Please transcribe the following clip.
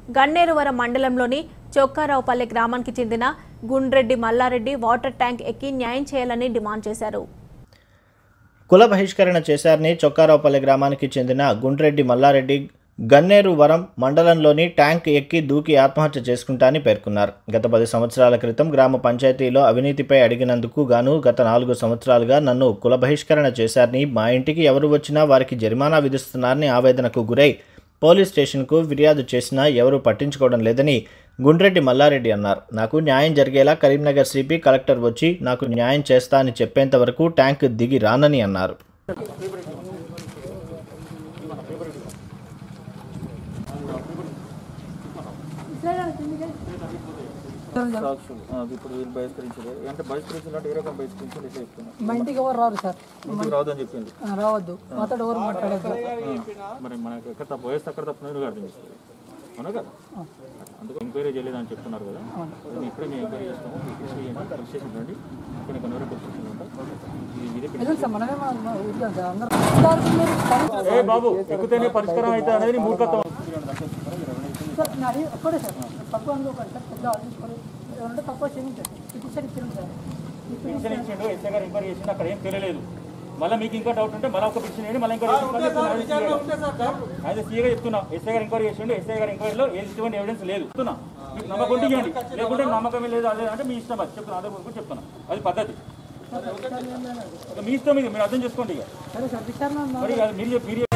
గన్నేరువరం మండలంలోని చొక్కారావుపల్లె గ్రామానికి చెందిన గుండ్రెడ్డి మల్లారెడ్డి వాటర్ ట్యాంక్ ఎక్కి న్యాయం చేయాలని డిమాండ్ చేశారు కుల బహిష్కరణ చేశారని చొక్కారావుపల్లి గ్రామానికి చెందిన గుండ్రెడ్డి మల్లారెడ్డి గన్నేరు వరం మండలంలోని ట్యాంక్ ఎక్కి దూకి ఆత్మహత్య చేసుకుంటానని పేర్కొన్నారు గత పది సంవత్సరాల క్రితం గ్రామ పంచాయతీలో అవినీతిపై అడిగినందుకు గాను గత నాలుగు సంవత్సరాలుగా నన్ను కుల బహిష్కరణ చేశారని మా ఇంటికి ఎవరు వచ్చినా వారికి జరిమానా విధిస్తున్నారని ఆవేదనకు గురై పోలీస్ స్టేషన్కు ఫిర్యాదు చేసినా ఎవరూ పట్టించుకోవడం లేదని గుండ్రెడ్డి మల్లారెడ్డి అన్నారు నాకు న్యాయం జరిగేలా కరీంనగర్ సిపి కలెక్టర్ వచ్చి నాకు న్యాయం చేస్తా అని చెప్పేంత వరకు ట్యాంక్ దిగి రానని అన్నారు సాక్షులు ఆ, ఇప్పుడు వీళ్ళు బహిష్కరించారు అంటే బహిష్కరించాలంటే ఏ రకం బహిష్కరించాలి ఇట్లా చెప్తున్నా మా ఇంటికి ఎవరు రారు సార్ ఇంటికి రావద్దని చెప్పింది ఆ, రావద్దు మాతో ఎవరు మాట్లాడద్దు మరి మనకి ఎక్కడ తప్పు వయసు అక్కడ తప్పు నేను అర్థం చేసుకోవాలి అవునా కదా అందుకు ఎంక్వైరీ చేయలేదని చెప్తున్నారు కదా నేను ఇప్పుడే మేము ఎంక్వైరీ చేస్తాము పోలీస్ స్టేషన్ రండి ఇక్కడ కొన్ని వరకు వచ్చేసి ఉంటాం ఇది ఇదే నిజం సార్ మనమే మా- మా ఊరికాం సార్ అందరూ అందరూ మీరు పని- ఏ బాబు ఎక్కుతేనే పరిష్కారం అయితే అనేది మూర్ఖత్వం సార్ నాది ఒక్కడే సార్ తక్కువ అందులో ఒకటి సార్ పెద్ద ఆలోచించుకొని ఏమంటే తక్కువ క్షమించండి పిటిషన్ ఇచ్చాను సార్ ఈ పిటిషన్ పిటిషన్ ఇచ్చిండు ఎస్ఐ గారు ఎంక్వైరీ చేసిండు అక్కడ ఏం తెలియలేదు మళ్ళీ మీకు ఇంకా డౌట్ ఉంటే మళ్ళీ ఒక పిటిషన్ వేయండి మళ్ళీ ఎంక్వైరీ అయితే సీఏగా చెప్తున్నా ఎస్ఐ గారు ఎంక్వైరీ చేసిండు ఎస్ఐ గారు ఎంక్వైరీలో ఏది ఇటువంటి ఎవిడెన్స్ లేదు చెప్తున్నా మీకు నమ్మకం ఉంటే ఇవ్వండి లేకుంటే నమ్మకమే లేదు అదే అంటే మీ ఇష్టం అది చెప్తున్నా అదే కూడా చెప్తున్నా అది పద్ధతి ఇక మీ ఇష్టం ఇది మీరు అర్థం చేసుకోండి ఇక సరే సార్ విచారణ మరి అది మీరు చెప్ప- మీరు